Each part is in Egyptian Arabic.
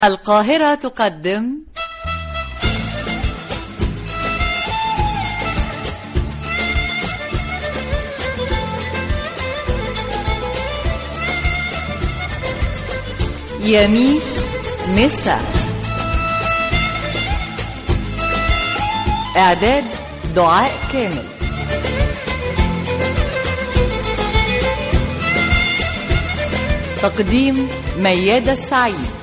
القاهرة تقدم يميش مسا إعداد دعاء كامل تقديم ميادة السعيد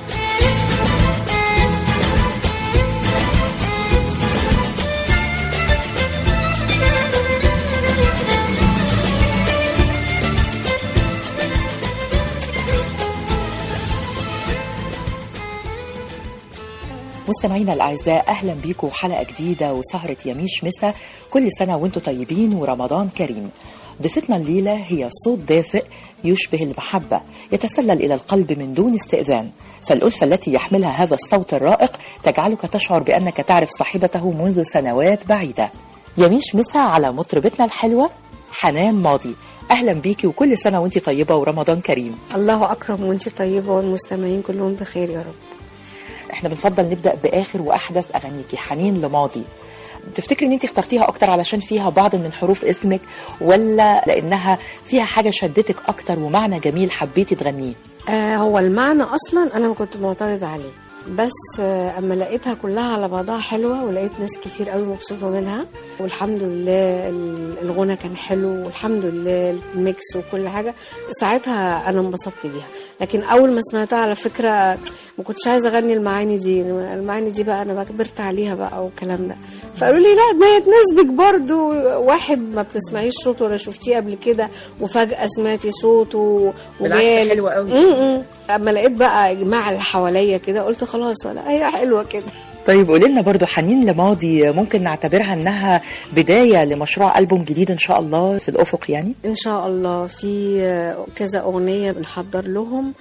مستمعينا الاعزاء اهلا بيكم حلقه جديده وسهره يميش مسا كل سنه وانتم طيبين ورمضان كريم ضيفتنا الليله هي صوت دافئ يشبه المحبه يتسلل الى القلب من دون استئذان فالالفه التي يحملها هذا الصوت الرائق تجعلك تشعر بانك تعرف صاحبته منذ سنوات بعيده يميش مسا على مطربتنا الحلوه حنان ماضي اهلا بيكي وكل سنه وانت طيبه ورمضان كريم الله اكرم وانت طيبه والمستمعين كلهم بخير يا رب احنا بنفضل نبدا باخر واحدث اغانيكي حنين لماضي تفتكري ان انت اخترتيها اكتر علشان فيها بعض من حروف اسمك ولا لانها فيها حاجه شدتك اكتر ومعنى جميل حبيتي تغنيه آه هو المعنى اصلا انا ما كنت معترض عليه بس آه اما لقيتها كلها على بعضها حلوه ولقيت ناس كتير قوي مبسوطه منها والحمد لله ال- الغنى كان حلو والحمد لله الميكس وكل حاجه ساعتها انا انبسطت بيها لكن اول ما سمعتها على فكره ما كنتش عايزه اغني المعاني دي المعاني دي بقى انا بقى كبرت عليها بقى والكلام ده فقالوا لي لا ما هي تناسبك برضو واحد ما بتسمعيش صوته ولا شفتيه قبل كده وفجاه سمعتي صوته بالعكس وجالك. حلوة قوي. م-م. اما لقيت بقى اجماع اللي حواليا كده قلت خلاص لا هي حلوه كده طيب قولي لنا برضو حنين لماضي ممكن نعتبرها انها بدايه لمشروع البوم جديد ان شاء الله في الافق يعني ان شاء الله في كذا اغنيه بنحضر لهم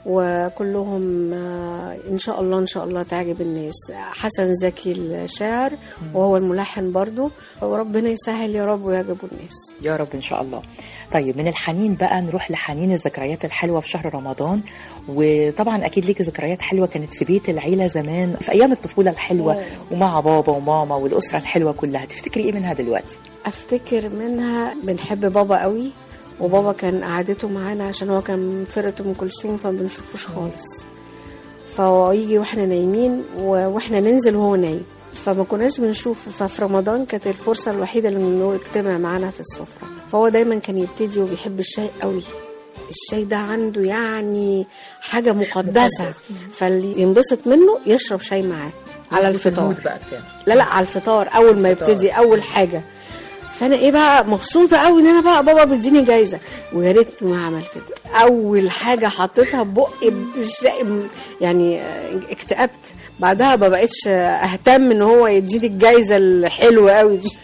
وكلهم آه، ان شاء الله ان شاء الله تعجب الناس حسن زكي الشاعر وهو الملحن برضو وربنا يسهل يا رب ويعجبوا الناس يا رب ان شاء الله طيب من الحنين بقى نروح لحنين الذكريات الحلوه في شهر رمضان وطبعا اكيد ليكي ذكريات حلوه كانت في بيت العيله زمان في ايام الطفوله الحلوه ومع بابا وماما والاسره الحلوه كلها تفتكري ايه منها دلوقتي افتكر منها بنحب بابا قوي وبابا كان قعدته معانا عشان هو كان من فرقه ام كلثوم فما بنشوفوش خالص فهو يجي واحنا نايمين و- واحنا ننزل وهو نايم فما كناش بنشوفه ففي رمضان كانت الفرصه الوحيده اللي انه يجتمع معانا في السفره فهو دايما كان يبتدي وبيحب الشاي قوي الشاي ده عنده يعني حاجه مقدسه فاللي ينبسط منه يشرب شاي معاه على الفطار بقى بتاعه لا لا على الفطار اول ما يبتدي اول حاجه فانا ايه بقى مبسوطه قوي ان انا بقى بابا بيديني جايزه ويا ريت ما عمل كده اول حاجه حطيتها ببقي بالشيء يعني آه، اكتئبت بعدها ما بقتش اهتم ان هو يديني الجايزه الحلوه قوي دي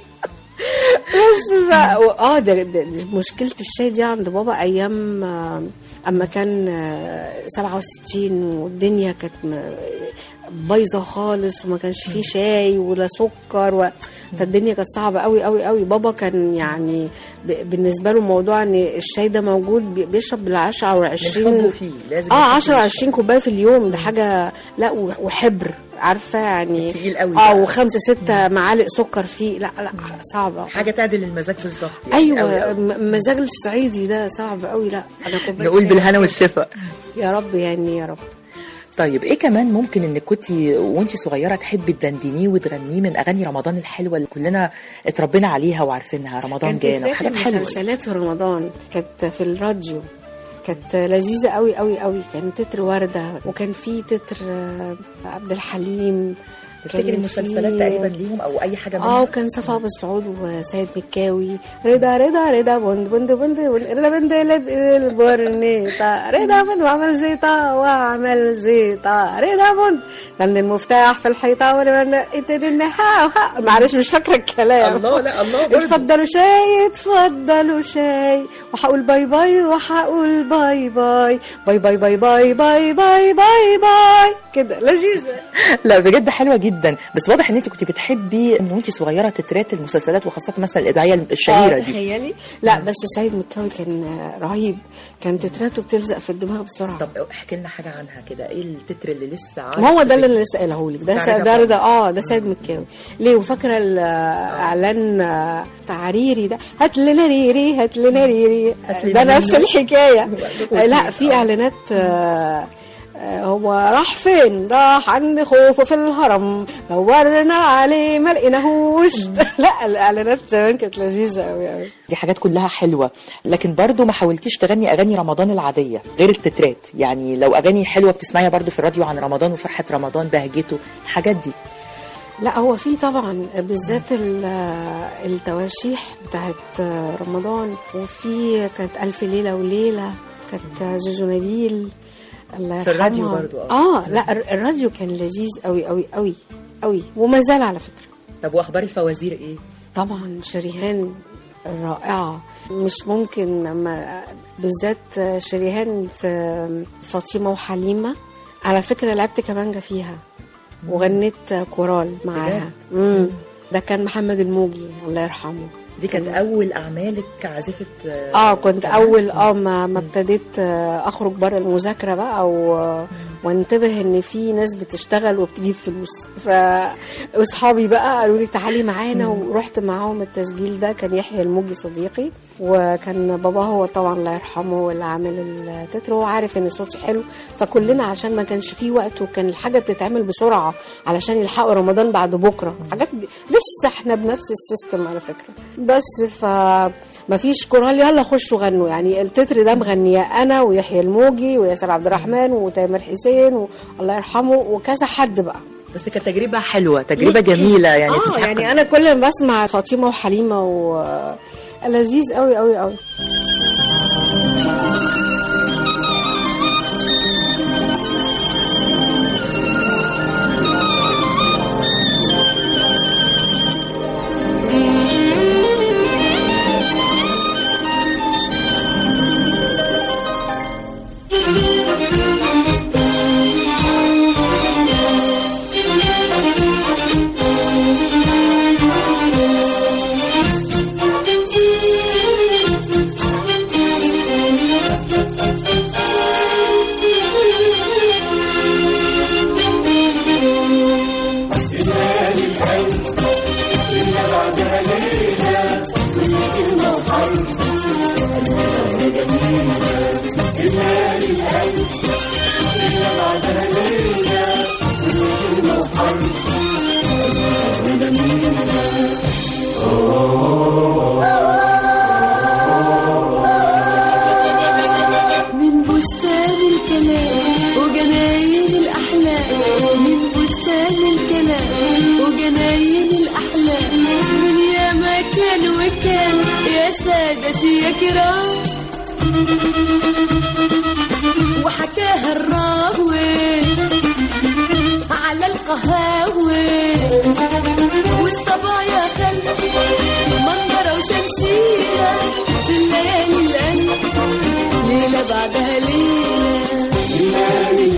بس بقى اه ده, ده, ده مشكله الشاي دي عند بابا ايام آه، اما كان آه، 67 والدنيا كانت م- بايظه خالص وما كانش فيه شاي ولا سكر و... فالدنيا كانت صعبه قوي قوي قوي بابا كان يعني ب... بالنسبه له موضوع ان الشاي ده موجود بي- بيشرب بال 10 او 20 فيه لازم اه 10 20 كوبايه في اليوم ده حاجه لا و- وحبر عارفه يعني تقيل قوي اه بقى. وخمسه سته معالق سكر فيه لا لا صعبه حاجه تعدل المزاج بالظبط يعني ايوه أوي أوي. م- مزاج الصعيدي ده صعب قوي لا انا كوبايه نقول شاي. بالهنا والشفا يا رب يعني يا رب طيب ايه كمان ممكن انك كنت وانت صغيره تحبي تدندنيه وتغنيه من اغاني رمضان الحلوه اللي كلنا اتربينا عليها وعارفينها رمضان كان جانا تترات وحاجات حلوه المسلسلات في رمضان كانت في الراديو كانت لذيذة قوي قوي قوي كان تتر وردة وكان في تتر آه، عبد الحليم تفتكري كان المسلسلات في- تقريبا ليهم او اي حاجه اه منها وكان صفا ابو السعود وسيد مكاوي رضا رضا رضا بند بند بند رضا بند لب البرنيطة رضا بند وعمل زيطة وعمل زيطة رضا بند لان المفتاح في الحيطة وانا النحاة معلش مش فاكرة الكلام الله لا الله برضه اتفضلوا شاي اتفضلوا شاي وهقول باي باي وهقول باي باي باي باي باي باي باي باي باي باي كده لذيذة لا بجد حلوه جدا جدا بس واضح ان انت كنت بتحبي من وانت صغيره تترات المسلسلات وخاصه مثلا الاذاعيه الشهيره آه، دي تخيلي لا بس سيد مكاوي كان رهيب كان تتراته بتلزق في الدماغ بسرعه طب احكي لنا حاجه عنها كده ايه التتر اللي لسه عارف ما هو ده اللي انا لسه قايله لك ده بتاع س- رضا ده فهمي. رضا اه ده سيد مكاوي ليه وفاكره الاعلان آه، بتاع ريري ده هات لنا ريري هات لنا ريري هات ده لنا نفس منه. الحكايه واتنين. لا في اعلانات آه، آه، هو راح فين راح عند خوفه في الهرم دورنا عليه ما لقيناهوش لا الاعلانات زمان كانت لذيذه قوي قوي دي حاجات كلها حلوه لكن برضو ما حاولتيش تغني اغاني رمضان العاديه غير التترات يعني لو اغاني حلوه بتسمعيها برضو في الراديو عن رمضان وفرحه رمضان بهجته الحاجات دي لا هو في طبعا بالذات ال- التواشيح بتاعت رمضان وفي كانت ألف ليلة وليلة كانت زوزو نبيل الله في الراديو يرحمها. برضو، آه. اه لا الر- الراديو كان لذيذ قوي قوي قوي قوي وما زال على فكرة طب واخبار الفوازير ايه طبعا شريهان رائعة مش ممكن لما بالذات شريهان في فاطمة وحليمة على فكرة لعبت كمانجا فيها وغنيت كورال معاها مم. ده كان محمد الموجي الله يرحمه دي كانت اول اعمالك كعازفه اه كنت اول اه ما ما ابتديت آه، اخرج بره المذاكره بقى و... وانتبه ان في ناس بتشتغل وبتجيب فلوس فاصحابي بقى قالوا لي تعالي معانا ورحت معاهم التسجيل ده كان يحيى الموجي صديقي وكان بابا هو طبعا الله يرحمه هو اللي عامل التتر هو عارف ان صوتي حلو فكلنا عشان ما كانش فيه وقت وكان الحاجه بتتعمل بسرعه علشان يلحقوا رمضان بعد بكره حاجات دي لسه احنا بنفس السيستم على فكره بس ف ما فيش كورال يلا خشوا غنوا يعني التتر ده مغنيه انا ويحيى الموجي وياسر عبد الرحمن وتامر حسين والله يرحمه وكذا حد بقى بس كانت تجربه حلوه تجربه جميله يعني اه تستحق يعني انا كل ما بسمع فاطمه وحليمه و لذيذ قوي قوي قوي من بستان الكلام وجناين الأحلام من بستان الكلام وجناين الأحلام من يا مكان وكان يا سادتي يا كرام وحكاها الراوي على القهاوي والصبايا خلف منظرة وشمشيرة في الليالي الأنف ليلة بعدها ليلة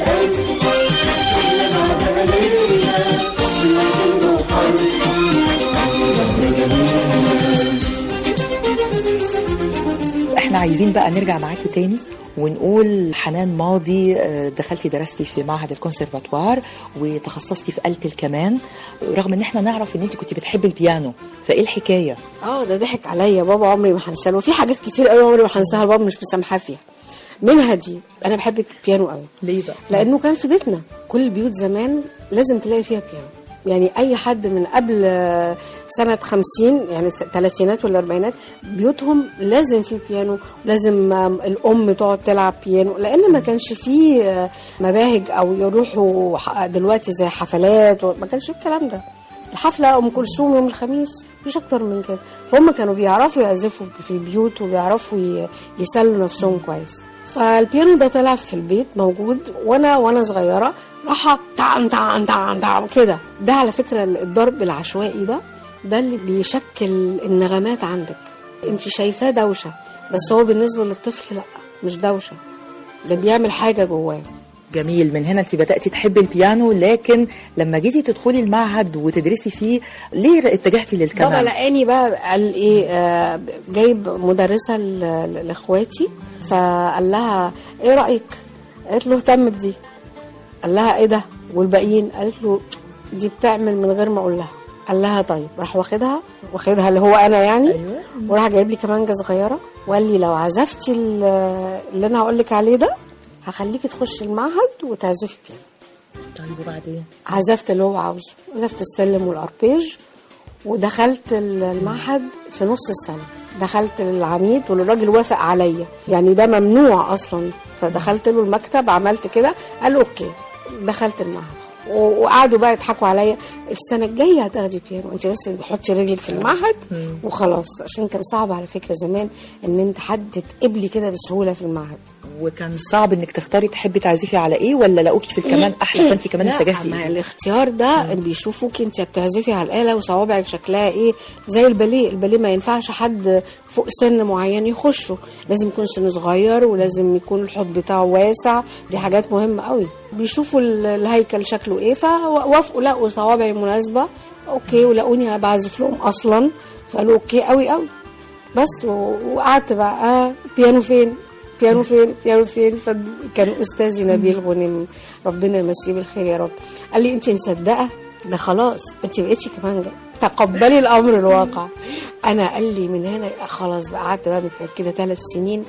احنا عايزين بقى نرجع معاكي تاني ونقول حنان ماضي آه، دخلتي درستي في معهد الكونسرفاتوار وتخصصتي في آلة الكمان رغم ان احنا نعرف ان انت كنت بتحبي البيانو فايه الحكايه اه ده ضحك عليا بابا عمري ما هنساه وفي حاجات كتير قوي عمري ما هنساها بابا مش مسامحاه فيها منها دي انا بحب البيانو قوي ليه بقى لانه كان في بيتنا كل البيوت زمان لازم تلاقي فيها بيانو يعني اي حد من قبل آه، سنه 50 يعني الثلاثينات والاربعينات بيوتهم لازم في بيانو لازم آم، الام تقعد تلعب بيانو لان ما كانش فيه آه، مباهج او يروحوا ح- دلوقتي زي حفلات ما كانش فيه الكلام ده الحفله ام كلثوم يوم الخميس مفيش اكتر من كده فهم كانوا بيعرفوا يعزفوا في البيوت وبيعرفوا ي- يسلوا نفسهم كويس فالبيانو ده طلع في البيت موجود وانا وانا صغيره راح تعن تعن تعن تعن كده ده على فكره الضرب العشوائي ده ده اللي بيشكل النغمات عندك انت شايفاه دوشه بس هو بالنسبه للطفل لا مش دوشه ده بيعمل حاجه جواه جميل من هنا انت بدأتي تحبي البيانو لكن لما جيتي تدخلي المعهد وتدرسي فيه ليه اتجهتي بابا للكمان لقاني بقى قال ايه آه جايب مدرسه ل- ل- لاخواتي فقال لها ايه رايك قالت له اهتم بدي قال لها ايه ده والباقيين قالت له دي بتعمل من غير ما اقول لها قال لها طيب راح واخدها واخدها اللي هو انا يعني أيوة. وراح جايب لي كمانجه صغيره وقال لي لو عزفتي ال- اللي انا هقول لك عليه ده هخليكي تخشي المعهد وتعزفي بيانو طيب وبعدين عزفت اللي هو عاوزه عزفت السلم والاربيج ودخلت ال- المعهد في نص السنه دخلت للعميد والراجل وافق عليا يعني ده ممنوع اصلا فدخلت له المكتب عملت كده قال له اوكي دخلت المعهد و- وقعدوا بقى يضحكوا عليا السنه الجايه هتاخدي بيانو انت بس تحطي رجلك في المعهد وخلاص عشان كان صعب على فكره زمان ان انت حد تقبلي كده بسهوله في المعهد وكان صعب انك تختاري تحبي تعزفي على ايه ولا لقوكي في الكمان احلى فانت كمان لا، اتجهتي ما إيه؟ الاختيار ده بيشوفوك انت بتعزفي على الاله وصوابعك شكلها ايه زي الباليه الباليه ما ينفعش حد فوق سن معين يخشه لازم يكون سنه صغير ولازم يكون الحوض بتاعه واسع دي حاجات مهمه قوي بيشوفوا ال- الهيكل شكله ايه فوافقوا لقوا صوابعي مناسبه اوكي ولقوني بعزف لهم اصلا فقالوا اوكي قوي قوي بس و- وقعدت بقى آه بيانو فين بيانو فين بيانو فين فكان استاذي نبيل غنيم ربنا يمسيه بالخير يا رب قال لي انت مصدقه ده خلاص انت بقيتي كمانجا تقبلي الامر الواقع انا قال لي من هنا خلاص بقى قعدت بقى كده ثلاث سنين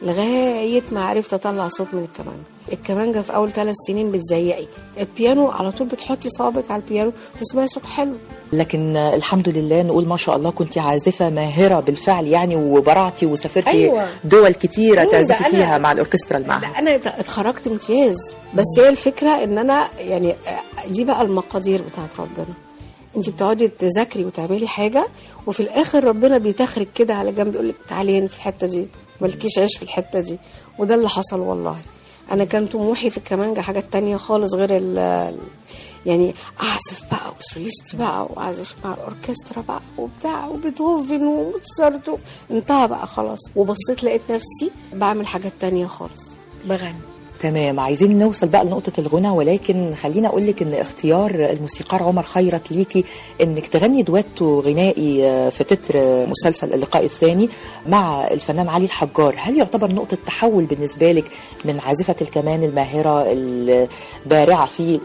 لغايه ما عرفت اطلع صوت من الكمانجا الكمانجا في اول ثلاث سنين بتزيقي البيانو على طول بتحطي صوابك على البيانو تسمعي صوت حلو لكن آه، الحمد لله نقول ما شاء الله كنت عازفه ماهره بالفعل يعني وبرعتي وسافرتي أيوة. دول كتيره أيوة، ده تعزفي أنا- فيها مع الاوركسترا المعهد لا انا ات- اتخرجت امتياز بس هي الفكره ان انا يعني آه، دي بقى المقادير بتاعت ربنا انت بتقعدي تذاكري وتعملي حاجه وفي الاخر ربنا بيتخرج كده على جنب يقول لك تعالي هنا في الحته دي مالكيش عيش في الحته دي وده اللي حصل والله انا كان طموحي في الكمانجه حاجات تانية خالص غير ال ال- يعني اعزف بقى وسوليست بقى واعزف مع الاوركسترا بقى وبتاع وبيتهوفن وموتسارت انتهى بقى خلاص وبصيت لقيت نفسي بعمل حاجات تانية خالص بغني تمام عايزين نوصل بقى لنقطة الغنى ولكن خلينا أقول لك إن اختيار الموسيقار عمر خيرت ليكي إنك تغني دويتو غنائي آه، في تتر آه، مسلسل اللقاء الثاني مع الفنان علي الحجار هل يعتبر نقطة تحول بالنسبة لك من عازفة الكمان الماهرة البارعة فيه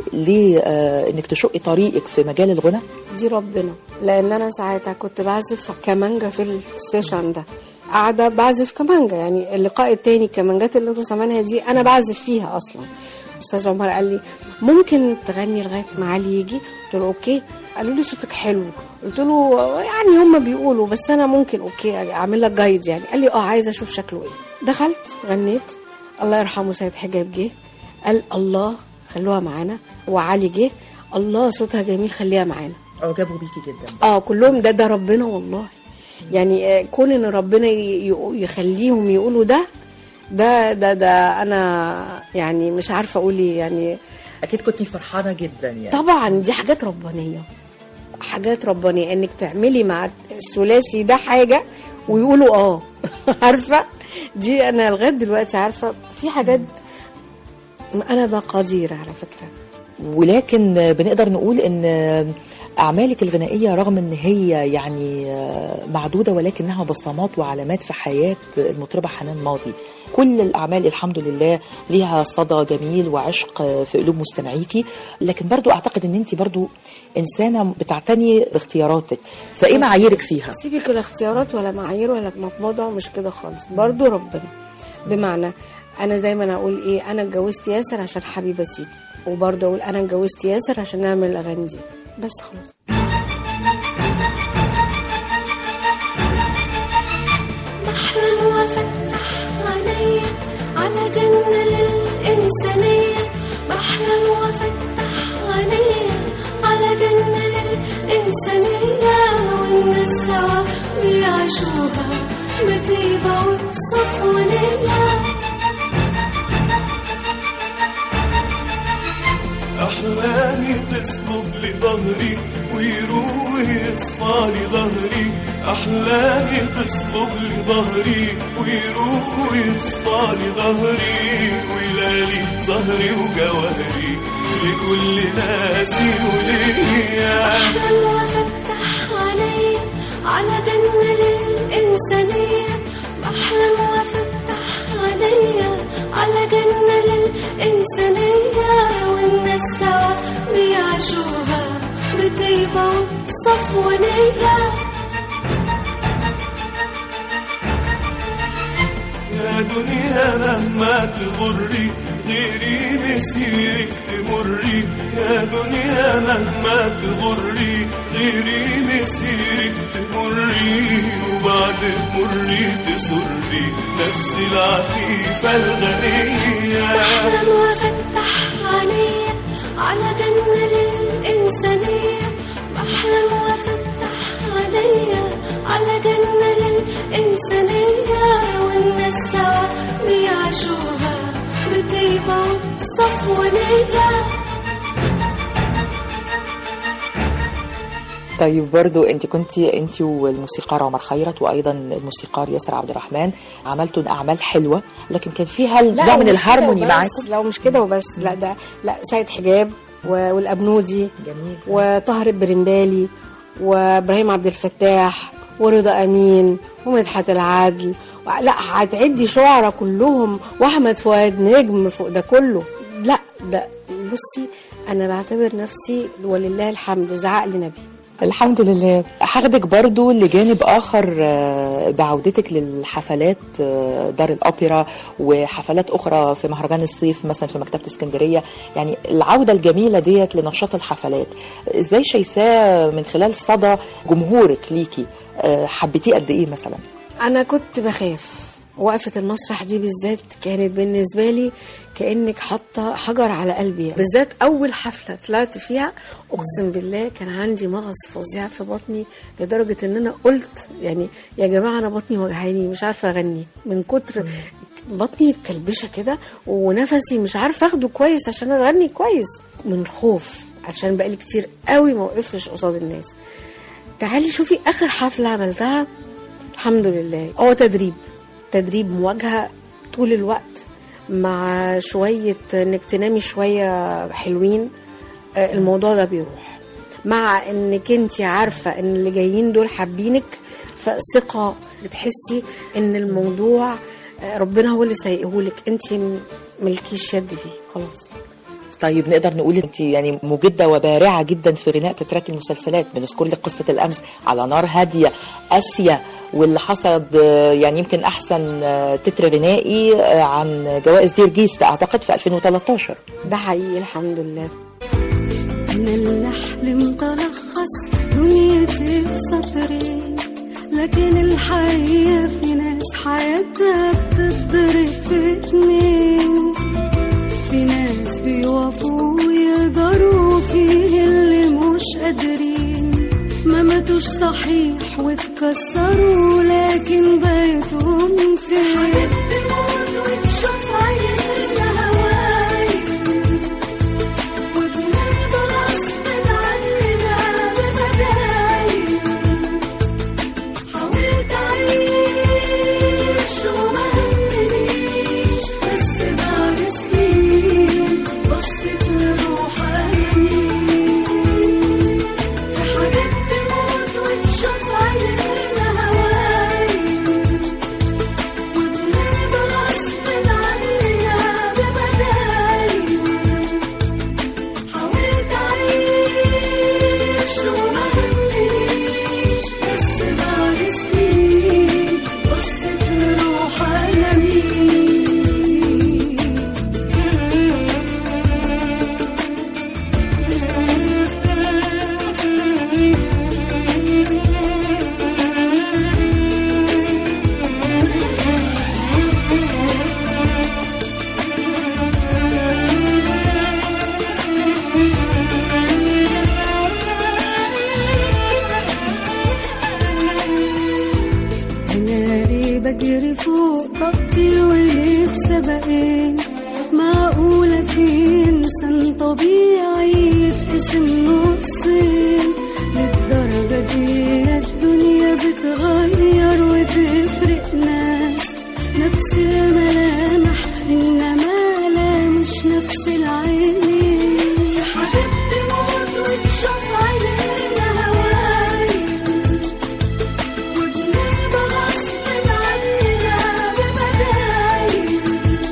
لإنك تشقي طريقك في مجال الغنى؟ دي ربنا لان انا ساعتها كنت بعزف كمانجا في السيشن ده قاعده بعزف كمانجا يعني اللقاء التاني الكمانجات اللي انتوا سامعينها دي انا بعزف فيها اصلا استاذ عمر قال لي ممكن تغني لغايه ما علي يجي قلت له اوكي قالوا لي صوتك حلو قلت له يعني هم بيقولوا بس انا ممكن اوكي اعمل لك جايد يعني قال لي اه عايزه اشوف شكله ايه دخلت غنيت الله يرحمه سيد حجاب جه قال الله خلوها معانا وعلي جه الله صوتها جميل خليها معانا أعجبوا بيكي جدا اه كلهم ده ده ربنا والله يعني آه، كون ان ربنا ي- ي- يخليهم يقولوا ده ده ده ده انا يعني مش عارفه اقول ايه يعني أكيد كنت فرحانة جدا يعني طبعا دي حاجات ربانيه حاجات ربانيه انك تعملي مع الثلاثي ده حاجه ويقولوا اه عارفه دي انا لغايه دلوقتي عارفه في حاجات انا مقادير على فكره ولكن بنقدر نقول ان اعمالك الغنائيه رغم ان هي يعني معدوده ولكنها بصمات وعلامات في حياه المطربه حنان ماضي كل الاعمال الحمد لله ليها صدى جميل وعشق في قلوب مستمعيكي لكن برضو اعتقد ان انت برضو انسانه بتعتني باختياراتك فايه معاييرك فيها سيبك الاختيارات ولا معايير ولا مضمضه مش كده خالص برضو ربنا بمعنى انا دايما اقول ايه انا اتجوزت ياسر عشان حبيبه تيجي وبرضه اقول انا اتجوزت ياسر عشان نعمل الاغاني دي بس خلاص بحلم وافتح عينيا على جنة للإنسانية بحلم وافتح عينيا على جنة للإنسانية والناس سوا بيعيشوها بطيبة وبصفونية أحلامي تصلب لي ظهري ويروح يصفى لي ظهري أحلامي تصلب لي ظهري ويروح يصفى لي ظهري ويلالي ظهري وجوهري لكل ناسي وليا أحلم وأفتح عيني على جنة للإنسانية بحلم وأفتح عيني على جنة للإنسانية والناس سوا بيعيشوها بطيبة وصفونية يا دنيا مهما تغري غيري مسيرك تمري يا دنيا مهما تغري غيري مسيرك تمري وبعد مري تسري نفسي العفيفة الغنية بحلم وأفتح عيني على جنة للإنسانية بحلم وأفتح عيني على جنة للإنسانية والناس سوا بيعيشوها بطيبة وصفونية طيب برضو انت كنت انت والموسيقار عمر خيرت وايضا الموسيقار ياسر عبد الرحمن عملتوا اعمال حلوه لكن كان فيها نوع من ومش كده الهارموني وبس. معاكم لا مش كده وبس لا ده لا سيد حجاب و- والابنودي جميل وطاهر البرندالي وابراهيم عبد الفتاح ورضا امين ومدحت العدل و- لا هتعدي شعراء كلهم واحمد فؤاد نجم فوق ده كله لا ده بصي انا بعتبر نفسي ولله الحمد زعق لنبي الحمد لله هاخدك برضو لجانب اخر آه، بعودتك للحفلات آه، دار الاوبرا وحفلات اخرى في مهرجان الصيف مثلا في مكتبه اسكندريه يعني العوده الجميله ديت لنشاط الحفلات ازاي شايفاه من خلال صدى جمهورك ليكي آه، حبيتيه قد ايه مثلا انا كنت بخاف وقفة المسرح دي بالذات كانت بالنسبة لي كأنك حاطة حجر على قلبي بالذات أول حفلة طلعت فيها أقسم بالله كان عندي مغص فظيع في بطني لدرجة إن أنا قلت يعني يا جماعة أنا بطني وجعاني مش عارفة أغني من كتر بطني متكلبشة كده ونفسي مش عارفة أخده كويس عشان أغني كويس من الخوف عشان بقالي كتير قوي ما وقفتش قصاد الناس تعالي شوفي آخر حفلة عملتها الحمد لله هو تدريب تدريب مواجهة طول الوقت مع شوية انك تنامي شوية حلوين آه، الموضوع ده بيروح مع انك انت عارفة ان اللي جايين دول حابينك فثقة بتحسي ان الموضوع آه، ربنا هو اللي سايقهولك انت م- ملكيش يد فيه خلاص طيب نقدر نقول انت يعني مجده وبارعه جدا في غناء تترات المسلسلات بنذكر لك قصه الامس على نار هاديه اسيا واللي حصد آه، يعني يمكن احسن آه، تتر غنائي آه، عن جوائز دير جيست اعتقد في 2013 ده حقيقي الحمد لله أنا اللي حلمت ألخص دنيتي في سطرين لكن الحقيقة في ناس حياتها بتتضرب في اتنين في ناس بيوقفوا ويقدروا فيه اللي مش قادرين ما ماتوش صحيح واتكسروا لكن بيتهم فين وتشوف عينينا هواي وبنرضى غصب عننا ببدايل حاولت أعيش وما همنيش بس بعد سنين بصيت لروح أمين في حاجات تموت وتشوف عينينا هواي وبنرضى غصب عننا ببدايل حاولت أعيش وما همنيش بس بعد سنين بصيت لروح أنا مين أنا ليه بجري فوق طاقتي وليه في سبقين معقولة في إنسان طبيعي نقسم نصين للدرجة دي الدنيا بتغير وتفرق ناس نفس الملامح إنما لا مش نفس العينين حبيبتي موت وتشوف عينينا هواين وبنرضى غصب عننا ببدايل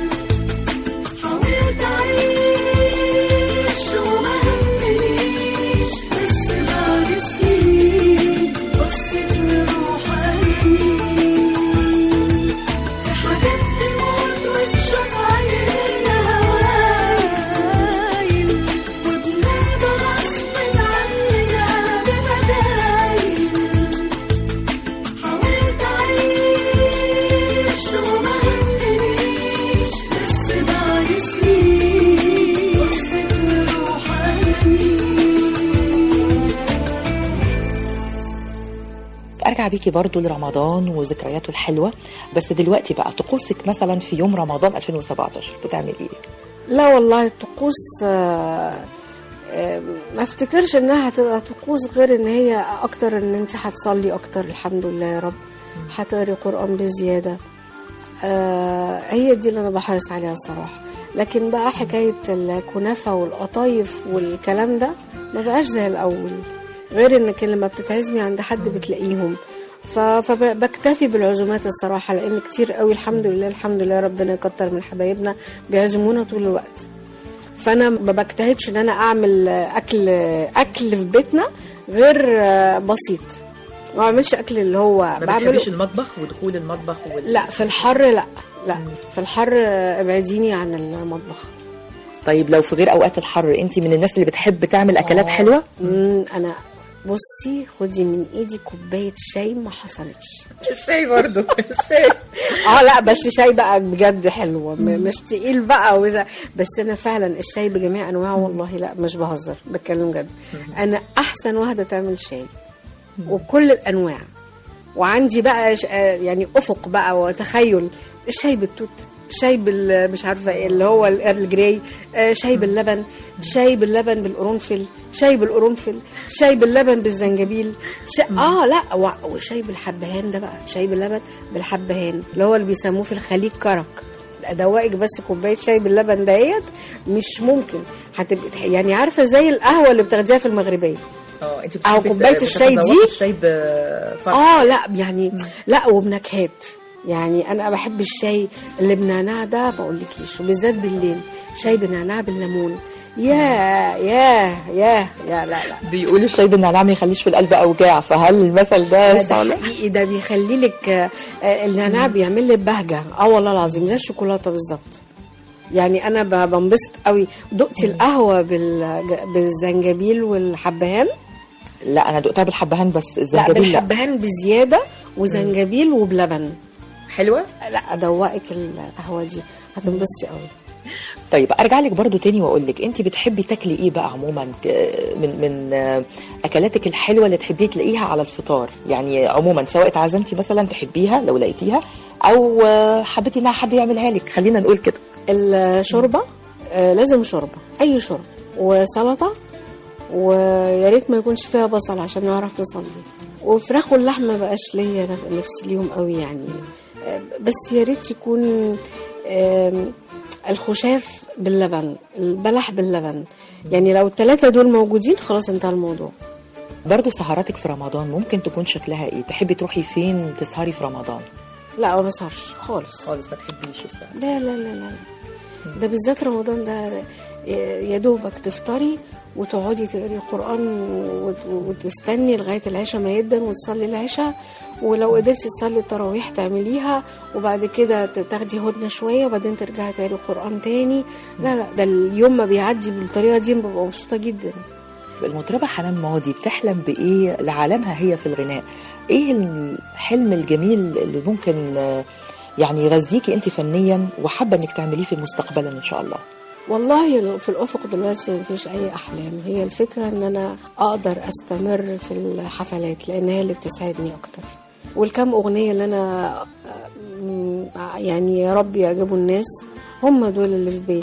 حاولت أعيش وما همنيش بس بعد سنين بصيت لروحاني في حاجات تموت وتشوف عينينا هوايل وبنرضى غصب عننا ببدايل حاولت أعيش وما همنيش بس بعد سنين بصيت لروحاني ارجع بيكي برضو لرمضان وذكرياته الحلوه بس دلوقتي بقى طقوسك مثلا في يوم رمضان 2017 بتعمل ايه لا والله الطقوس آه، آه، ما افتكرش انها هتبقى طقوس غير ان هي اكتر ان انت هتصلي اكتر الحمد لله يا رب هتقري قران بزياده آه، هي دي اللي انا بحرص عليها الصراحه لكن بقى حكايه الكنافه والقطايف والكلام ده ما بقاش زي الاول غير انك لما بتتعزمي عند حد بتلاقيهم ف- فبكتفي بالعزومات الصراحه لان كتير قوي الحمد لله الحمد لله ربنا يكتر من حبايبنا بيعزمونا طول الوقت فانا ما بجتهدش ان انا اعمل اكل اكل في بيتنا غير بسيط ما بعملش اكل اللي هو بعمله المطبخ ودخول المطبخ وال... لا في الحر لا لا في الحر ابعديني عن المطبخ طيب لو في غير اوقات الحر انت من الناس اللي بتحب تعمل اكلات حلوه مم، انا بصي خدي من ايدي كوبايه شاي ما حصلتش الشاي برضو الشاي اه لا بس شاي بقى بجد حلو م- مش تقيل بقى وش... بس انا فعلا الشاي بجميع انواعه والله لا مش بهزر بتكلم جد انا احسن واحده تعمل شاي وكل الانواع وعندي بقى ش... آه يعني افق بقى وتخيل الشاي بالتوت شاي بال مش عارفه إيه اللي هو الارل جراي آه شاي باللبن شاي باللبن بالقرنفل شاي بالقرنفل شاي باللبن بالزنجبيل شا... اه لا و... وشاي بالحبهان ده بقى شاي باللبن بالحبهان اللي هو اللي بيسموه في الخليج كرك ادوقك بس كوبايه شاي باللبن ديت مش ممكن هتبقى تح- يعني عارفه زي القهوه اللي بتاخديها في المغربيه اه انت أو كوباية الشاي دي؟ الشاي بفرق اه لا يعني لا وبنكهات يعني انا بحب الشاي اللي بنعناع ده ما اقولكيش وبالذات بالليل شاي بنعناع بالليمون يا يا يا يا لا لا بيقولوا الشاي بالنعناع ما يخليش في القلب اوجاع فهل المثل ده ده صالح؟ حقيقي ده بيخلي لك آه، آه، النعناع بيعمل لك بهجه اه والله العظيم زي الشوكولاته بالظبط يعني انا ب- بنبسط قوي دقتي القهوه بال- بالزنجبيل والحبهان لا انا دقتها بالحبهان بس لا الزنجبيل لا بالحبهان بزياده وزنجبيل وبلبن حلوه لا ادوقك القهوه دي هتنبسطي قوي طيب ارجع لك برضو تاني واقول لك انت بتحبي تاكلي ايه بقى عموما ك- من من آه، اكلاتك الحلوه اللي تحبي تلاقيها على الفطار يعني عموما سواء اتعزمتي مثلا تحبيها لو لقيتيها او آه، حبيتي انها حد يعملها لك خلينا نقول كده الشوربه آه، لازم شوربه اي شوربه وسلطه ويا ريت ما يكونش فيها بصل عشان نعرف نصلي وفراخ واللحمه ما بقاش ليا نف- نفسي ليهم قوي يعني آه، بس يا ريت يكون آم، الخشاف باللبن البلح باللبن يعني لو الثلاثه دول موجودين خلاص انتهى الموضوع برضو سهراتك في رمضان ممكن تكون شكلها ايه تحبي تروحي فين تسهري في رمضان لا ما بسهرش خالص خالص ما تحبيش السهر لا لا لا لا ده بالذات رمضان ده يا دوبك تفطري وتقعدي تقري قرآن وت- وتستني لغاية العشاء ما يدن وتصلي العشاء ولو قدرتي تصلي التراويح تعمليها وبعد كده ت- تاخدي هدنة شوية وبعدين ترجعي تقري قرآن تاني لا لا ده اليوم ما بيعدي بالطريقة دي ببقى مبسوطة جدا المطربة حنان ماضي بتحلم بإيه لعالمها هي في الغناء إيه الحلم الجميل اللي ممكن آه، يعني يغذيكي أنت فنيا وحابة إنك تعمليه في مستقبلا إن شاء الله والله في الافق دلوقتي مفيش اي احلام هي الفكره ان انا اقدر استمر في الحفلات لان هي اللي بتسعدني اكتر والكم اغنيه اللي انا آه، م- يعني يا رب يعجبوا الناس هم دول اللي في بالي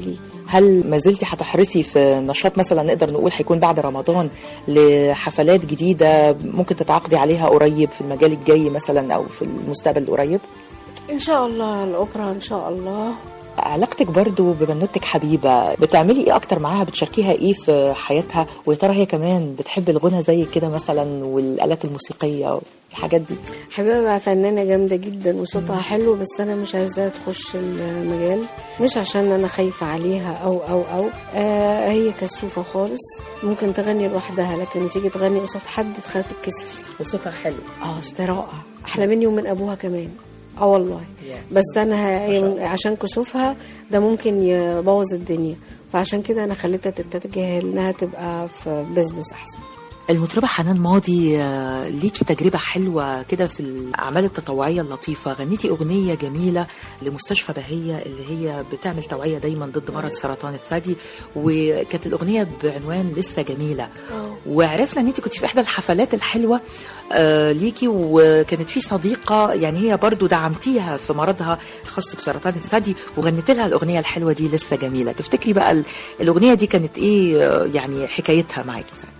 هل ما زلتي هتحرصي في نشاط مثلا نقدر نقول هيكون بعد رمضان لحفلات جديده ممكن تتعاقدي عليها قريب في المجال الجاي مثلا او في المستقبل القريب ان شاء الله الاوبرا ان شاء الله علاقتك برضو ببنوتك حبيبة بتعملي ايه اكتر معاها بتشاركيها ايه في حياتها ويا ترى هي كمان بتحب الغنى زي كده مثلا والالات الموسيقية الحاجات دي حبيبه بقى فنانه جامده جدا وصوتها حلو بس انا مش عايزاها تخش المجال مش عشان انا خايفه عليها او او او آه هي كسوفه خالص ممكن تغني لوحدها لكن تيجي تغني قصاد حد تخليها تتكسف وصوتها حلو اه صوتها رائع احلى مني ومن ابوها كمان اه والله بس انا ه- هي عشان كسوفها ده ممكن يبوظ الدنيا فعشان كده انا خليتها تتجه انها تبقى في بزنس احسن المطربة حنان ماضي آه، ليكي تجربة حلوة كده في الأعمال التطوعية اللطيفة غنيتي أغنية جميلة لمستشفى بهية اللي هي بتعمل توعية دايما ضد مرض سرطان الثدي وكانت الأغنية بعنوان لسه جميلة وعرفنا ان انت كنت في احدى الحفلات الحلوه آه ليكي وكانت في صديقه يعني هي برضو دعمتيها في مرضها الخاص بسرطان الثدي وغنت لها الاغنيه الحلوه دي لسه جميله تفتكري بقى ال- الاغنيه دي كانت ايه آه، يعني حكايتها معاكي ساعتها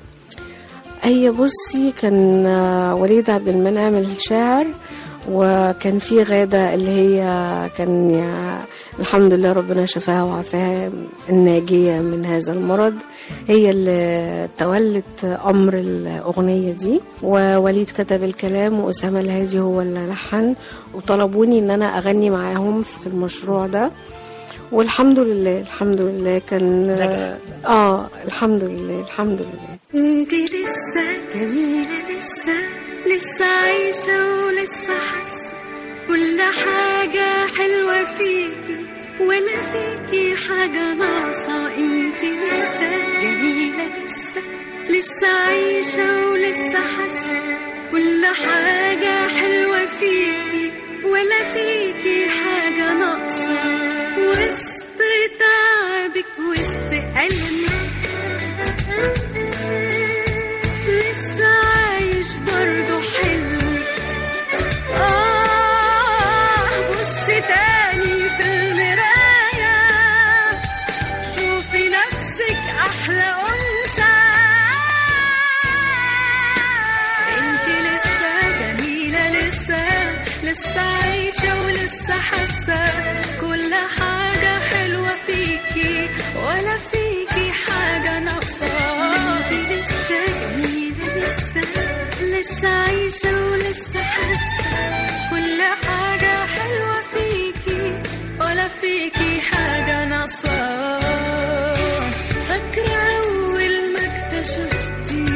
هي بصي كان آه، وليد عبد المنعم الشاعر وكان في غادة اللي هي كان يع- الحمد لله ربنا شفاها وعافاها الناجية من هذا المرض هي اللي تولت أمر الأغنية دي ووليد كتب الكلام وأسامة الهادي هو اللي لحن وطلبوني إن أنا أغني معاهم في المشروع ده والحمد لله الحمد لله كان نجح. اه الحمد لله الحمد لله انتي لسه جميلة لسه لسه عايشة ولسه حاسة كل حاجة حلوة فيكي ولا فيكي حاجة ناقصة انتي لسه جميلة لسه لسه عايشة ولسه حاسة كل حاجة حلوة فيكي ولا فيكي حاجة ناقصة وسط تعبك وسط ألمك لسه عايش برضه حلو آه بص تاني في المراية شوفي نفسك أحلى أنثى انتي لسه جميلة لسه لسه عايشة ولسه حاسة كل حاجة حلوة فيكي ولا فيكي حاجة ناقصة انتي لسه جميلة لسه لسه عايشة ولسه حاسة كل حاجة حلوة فيكي ولا فيكي حاجة ناقصة فاكرة أول ما اكتشفتي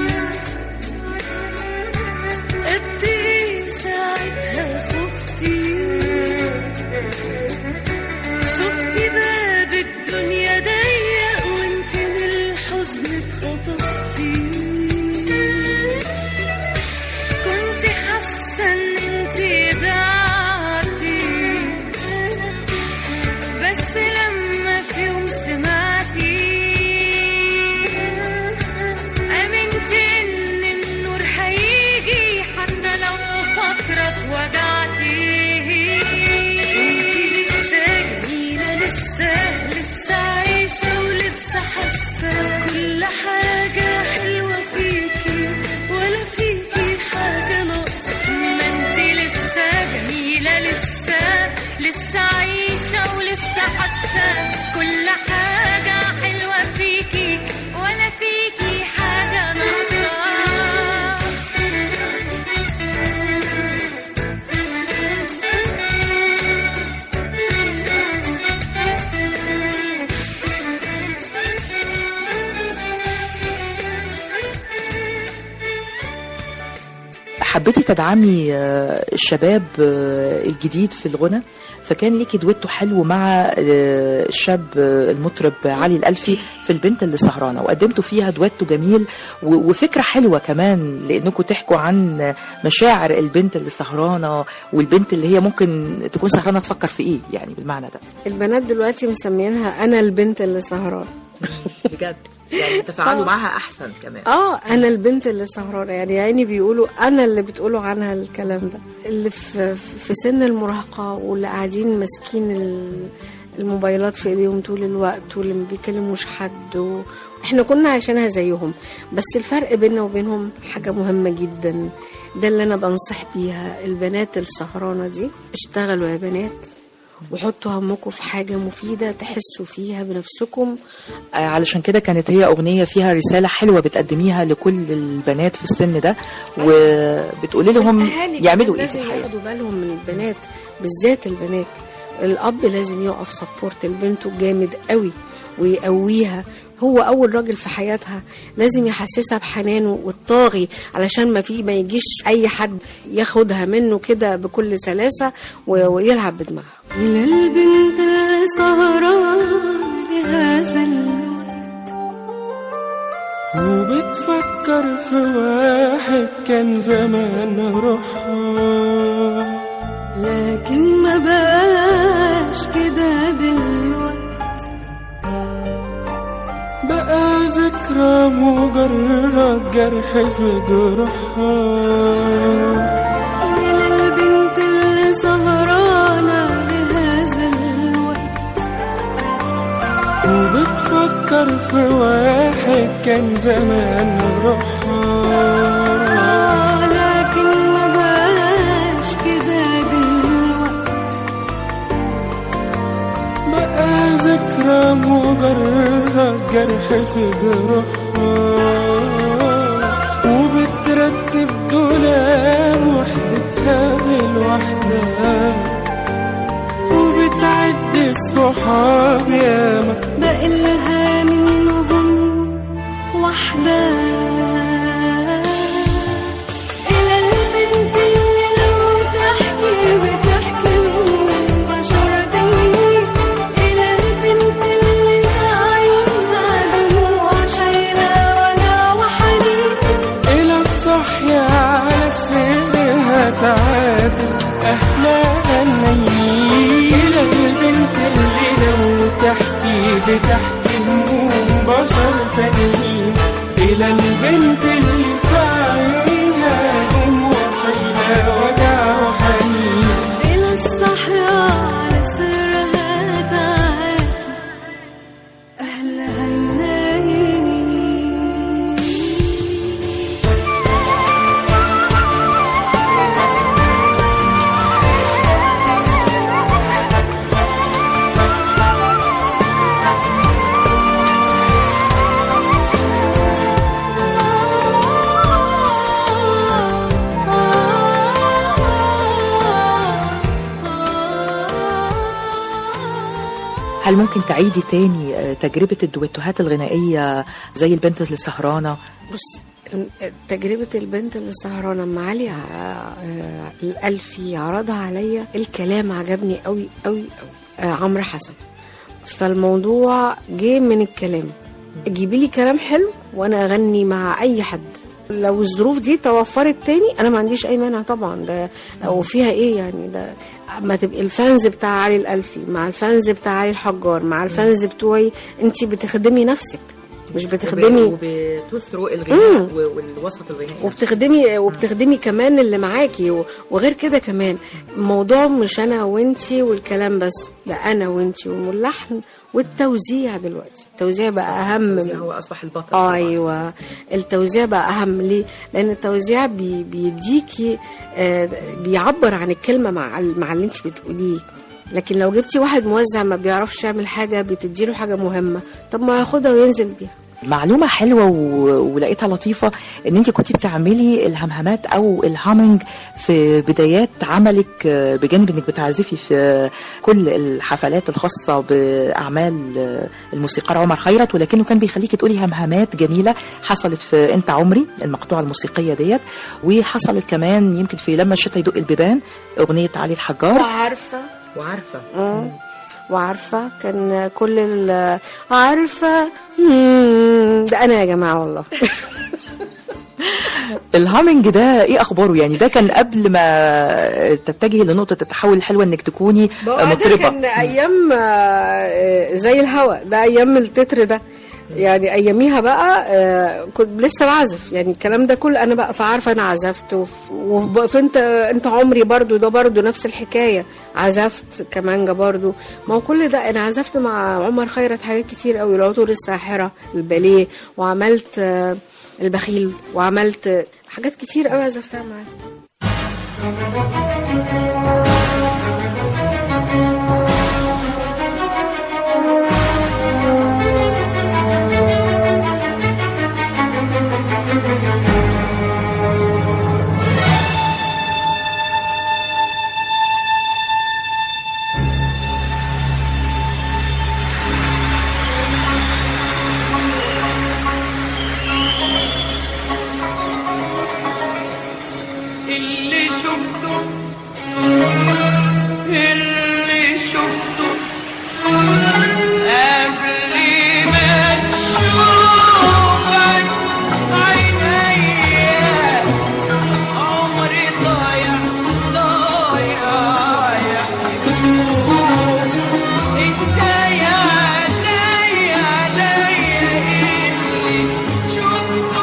قد ايه ساعتها خفتي شفتي باب الدنيا ضيق وانت من الحزن اتخطفتي كنت حاسه ان انت ضعتي بس لما في يوم سمعتي امنت ان النور هيجي حتى لو فترة اتوجعتي انتي لسه جميلة لسه لسه عايشة ولسه حاسة كل حاجة حلوة فيكي ولا فيكي حاجة ناقصة ما انتي لسه جميلة لسه لسه عايشة ولسه حاسة كل حاجة حلوة فيكي ولا فيكي حاجة ناقصة حبيتي تدعمي آه، الشباب آه، الجديد في الغنى فكان ليكي دويتو حلو مع آه، الشاب آه، المطرب علي الألفي في البنت اللي سهرانة وقدمتوا فيها دويتو جميل و- وفكرة حلوة كمان لأنكم تحكوا عن مشاعر البنت اللي سهرانة والبنت اللي هي ممكن تكون سهرانة تفكر في إيه يعني بالمعنى ده البنات دلوقتي مسمينها انا البنت اللي سهران بجد يعني تفاعلوا معاها أحسن كمان اه انا البنت اللي سهرانه يعني يا عيني بيقولوا انا اللي بتقولوا عنها الكلام ده اللي في في سن المراهقه واللي قاعدين ماسكين ال- الموبايلات في ايديهم طول الوقت واللي ما بيكلموش حد و... احنا كنا عايشينها زيهم بس الفرق بيننا وبينهم حاجة مهمة جدا ده اللي انا بنصح بيها البنات السهرانة دي اشتغلوا يا بنات وحطوا همكم في حاجة مفيدة تحسوا فيها بنفسكم آه، علشان كده كانت هي أغنية فيها رسالة حلوة بتقدميها لكل البنات في السن ده وبتقولي لهم الأهالي يعملوا كمان إيه في لازم الحياة ياخدوا بالهم من البنات بالذات البنات الاب لازم يقف سبورت لبنته جامد قوي ويقويها هو اول راجل في حياتها لازم يحسسها بحنانه والطاغي علشان ما في ما يجيش اي حد ياخدها منه كده بكل سلاسه و- ويلعب بدماغها إلى البنت السهران لهذا الوقت وبتفكر في واحد كان زمان روحها لكن ما بقاش كده دلوقت بقى ذكرى مجرد جرح في جروحها إلى البنت اللي سهرانة لهذا الوقت وبتفكر في واحد كان زمان روحها آه لكن ما بقاش كده دلوقت بقى ذكرى مجرد جرح في جروحها وبترتب دولاب وحدتها لوحدها وبتعد الصحاب ياما بقلها منهم واحدة إلى البنت اللي لو تحكي بتحكي من بشر تانيين إلى البنت اللي عيونها دموع شايلة وجع وحنين إلى الصحيا على سرها تعادل أهلها النايمين إلى البنت اللي لو تحكي بتحكي هموم بشر تانيين إلى البنت اللي في عينها دموع شايلة وجع وحنين إلى الصحيا على سرها تعال أهلها النايمين هل ممكن تعيدي تاني آه، تجربة الدويتوهات الغنائية زي البنت اللي سهرانة بص تجربة البنت اللي سهرانة لما علي ع- آه، الألفي عرضها عليا الكلام عجبني قوي قوي قوي آه، عمرو حسن فالموضوع جه من الكلام جيبي لي كلام حلو وانا اغني مع اي حد لو الظروف دي توفرت تاني انا ما عنديش اي مانع طبعا ده وفيها ايه يعني ده ما تبقي الفانز بتاع علي الالفي مع الفانز بتاع علي الحجار مع الفانز بتوعي انت بتخدمي نفسك مش بتخدمي وبتثروا الغناء والوسط الغنائي وبتخدمي وبتخدمي كمان اللي معاكي و- وغير كده كمان موضوع مش انا وانتي والكلام بس ده انا وانتي واللحن والتوزيع دلوقتي التوزيع بقى اهم من هو أصبح البطل طبعاً. ايوه التوزيع بقى اهم ليه لان التوزيع بي بيديكي آه بيعبر عن الكلمه مع ال- مع اللي انت بتقوليه لكن لو جبتي واحد موزع ما بيعرفش يعمل حاجه بتديله حاجه مهمه طب ما ياخدها وينزل بيها معلومة حلوة و... ولقيتها لطيفة ان انت كنت بتعملي الهمهمات او الهامينج في بدايات عملك آه، بجانب انك بتعزفي في كل الحفلات الخاصة باعمال آه، الموسيقار عمر خيرت ولكنه كان بيخليكي تقولي همهمات جميلة حصلت في انت عمري المقطوعة الموسيقية ديت وحصلت كمان يمكن في لما الشتا يدق البيبان اغنية علي الحجار وعارفه وعارفة اه وعارفه كان كل ال عارفه مم، ده انا يا جماعه والله الهامينج ده ايه اخباره يعني ده كان قبل ما تتجهي لنقطة التحول الحلوة انك تكوني ده مطربة كان ايام آه، زي الهوا ده ايام التتر ده يعني اياميها بقى آه، كنت لسه بعزف يعني الكلام ده كله انا بقى فعارفه انا عزفت وف- وف- فانت انت عمري برضو ده برضو نفس الحكايه عزفت كمانجا برضو ما هو كل ده انا عزفت مع عمر خيرت حاجات كتير قوي العطور الساحره الباليه وعملت آه، البخيل وعملت آه، حاجات كتير قوي عزفتها معاه اللي شفته اللي شفته قبل ما تشوفك عينيا عمري ضايع ضايع انت يا علي علي اللي شفته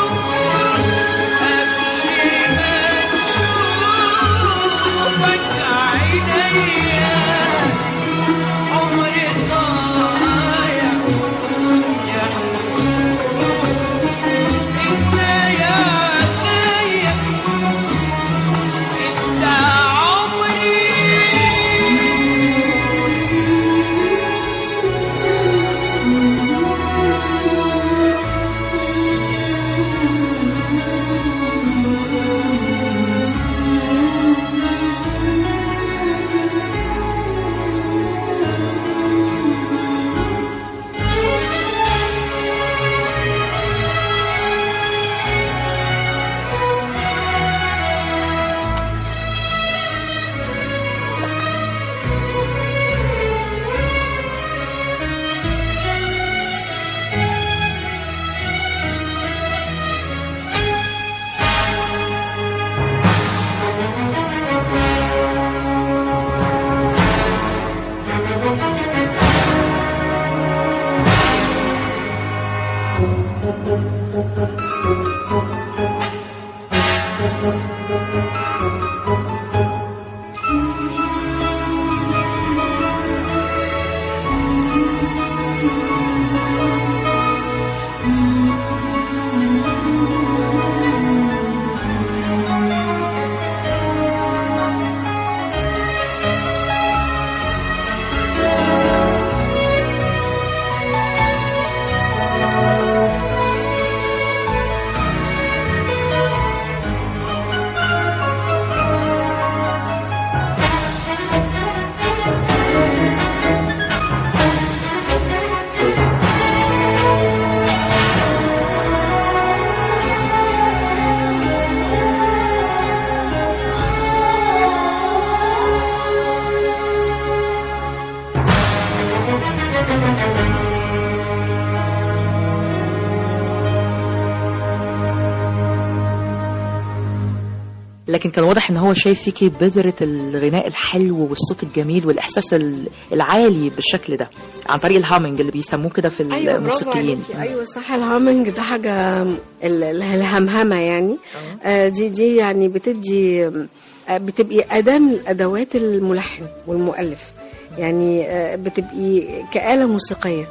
لكن كان واضح ان هو شايف فيكي بذرة الغناء الحلو والصوت الجميل والاحساس ال- العالي بالشكل ده عن طريق الهامينج اللي بيسموه كده في ايوه برافو الموسيقيين عليكي ايوه صح الهامنج ده حاجه ال- ال- الهمهمه يعني آه دي دي يعني بتدي آه بتبقي اداه من الادوات الملحن والمؤلف يعني آه بتبقي كآلة موسيقيه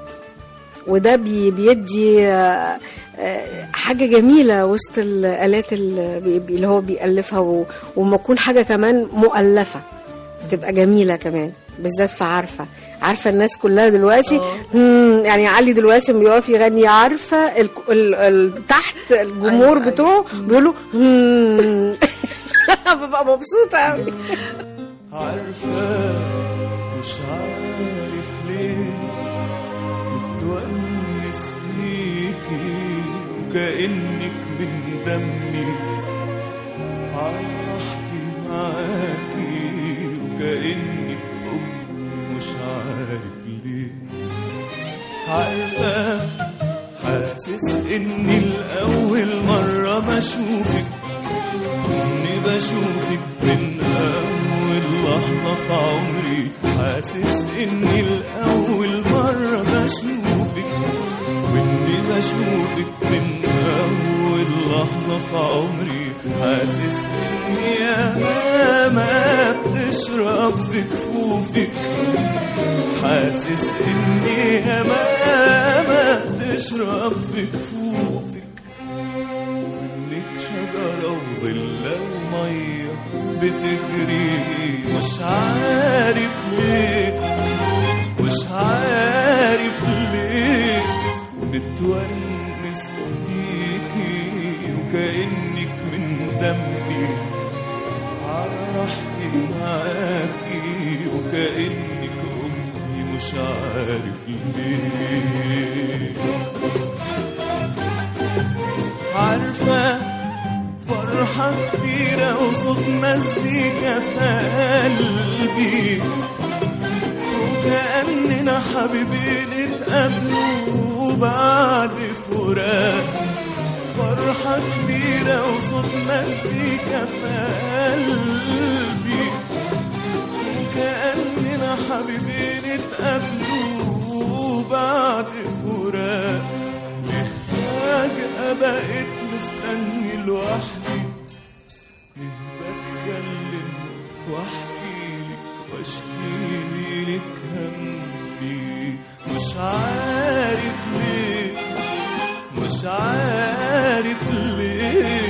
وده بي بيدي آه، آه، حاجة جميلة وسط الآلات اللي بي- اللي هو بيألفها و- وما تكون حاجة كمان مؤلفة تبقى جميلة كمان بالذات في عارفة عارفة الناس كلها دلوقتي مم، يعني علي دلوقتي لما بيقف يغني عارفة ال ال ال تحت الجمهور أيوة، بتوعه بيقولوا مم. ببقى مبسوطة قوي عارفة مش عارف ليه متونس بيكي وكأنك من دمي على راحتي معاكي وكأنك أمي مش عارف ليه عارفة حاسس إني الأول مرة بشوفك إني بشوفك من أول لحظة في عمري حاسس إني الأول مرة بشوفك واني بشوفك من اول لحظة في عمري حاسس اني يا ما بتشرب في كفوفك حاسس اني يا ما ما بتشرب في كفوفك وانك شجرة وظلة ومية بتجري مش عارف ليه مش عارف ليه بتونس بيكي وكأنك من دمي على راحتي معاكي وكأنك أمي مش عارف ليه عارفة فرحة كبيرة وصوت مزيكا في قلبي وكأننا حبيبين اتقابلوا بعد فراق فرحة كبيرة وصوت مزيكا في قلبي وكأننا حبيبين اتقابلوا بعد فراق ليه فجأة بقيت مستني لوحدي ليه بتكلم واحكي لك واشكي لك همي مش عارف ليه مش عارف ليه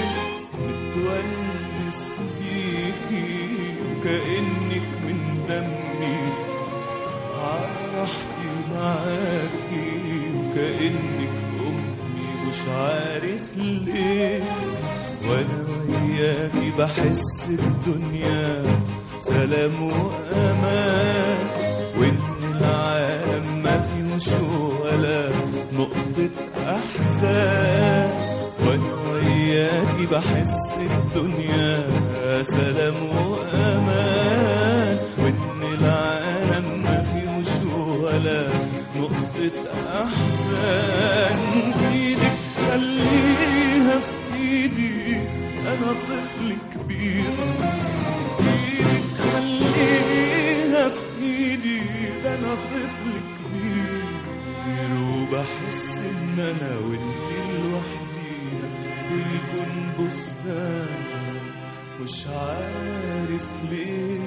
متونس بيكي وكأنك من دمي على راحتي معاكي وكأنك أمي مش عارف ليه وأنا وياكي بحس الدنيا سلام وأمان وإن العالم ما فيهوش ولا نقطة أحزان وأنا وياكي بحس الدنيا سلام وأمان وإن العالم ما فيهوش ولا نقطة أحزان إيدك خليها في إيدي أنا طفل كبير إيدك خليها في إيدي ده أنا طفل كبير وبحس إن أنا وإنت لوحدينا والكون بستان مش عارف ليه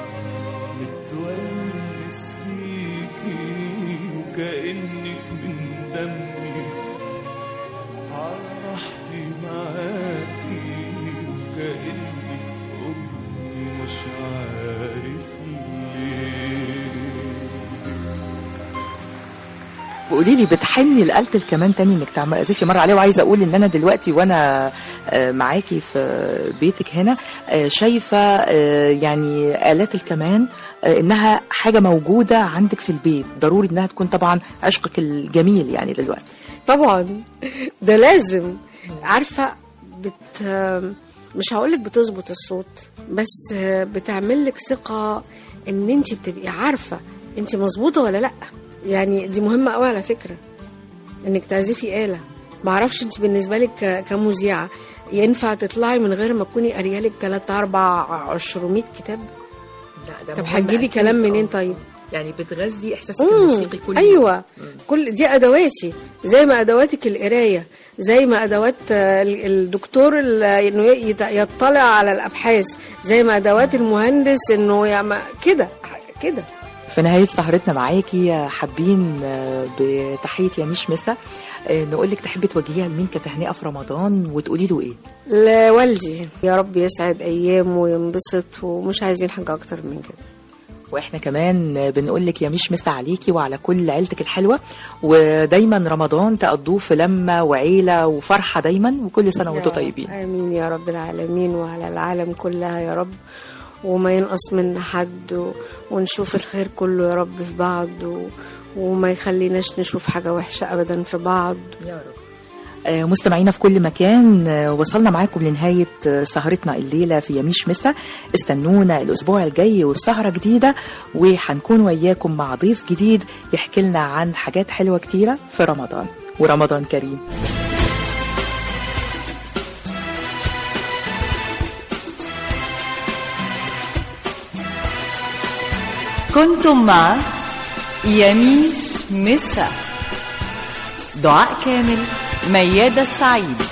متونس بيكي وكأنك من دمي على راحتي معاكي وكأنك أمي مش عارف ليه وقولي لي بتحني لآلة الكمان تاني انك تعزفي مرة عليه وعايزة اقول ان انا دلوقتي وانا آه، معاكي في بيتك هنا آه، شايفة آه، يعني آلات الكمان آه، انها حاجة موجودة عندك في البيت ضروري انها تكون طبعا عشقك الجميل يعني دلوقتي طبعا ده لازم عارفه بت مش هقولك بتظبط الصوت بس بتعمل لك ثقه ان انت بتبقي عارفه انت مظبوطه ولا لا يعني دي مهمه قوي على فكره انك تعزفي آلة معرفش انت بالنسبه لك ك- كمذيعه ينفع تطلعي من غير ما تكوني قاريه لك 3 4 200 كتاب طب هتجيبي كلام منين طيب يعني بتغذي احساسك مم. الموسيقي كل ايوه كل دي ادواتي زي ما ادواتك القرايه زي ما ادوات آه، ال- الدكتور ال- انه يت- يطلع على الابحاث زي ما ادوات المهندس انه يعمل كده كده في نهاية سهرتنا معاكي حابين آه، بتحية يميش مسا آه، نقول لك تحبي توجهيها لمين كتهنئة في رمضان وتقولي له ايه لوالدي يا رب يسعد ايامه وينبسط ومش عايزين حاجه اكتر من كده واحنا كمان بنقول لك يا مش مسا عليكي وعلى كل عيلتك الحلوه ودايما رمضان تقضوه في لمه وعيله وفرحه دايما وكل سنه وانتم يا طيبين امين يا رب العالمين وعلى العالم كلها يا رب وما ينقص منا حد و... ونشوف الخير كله يا رب في بعض و... وما يخليناش نشوف حاجة وحشة أبدا في بعض يا رب آه، مستمعينا في كل مكان آه، وصلنا معاكم لنهاية آه، سهرتنا الليلة في يميش مسا استنونا الأسبوع الجاي والسهرة جديدة وهنكون وياكم مع ضيف جديد يحكي لنا عن حاجات حلوة كتيرة في رمضان ورمضان كريم كنتم مع يميش مسا دعاء كامل ميادة السعيد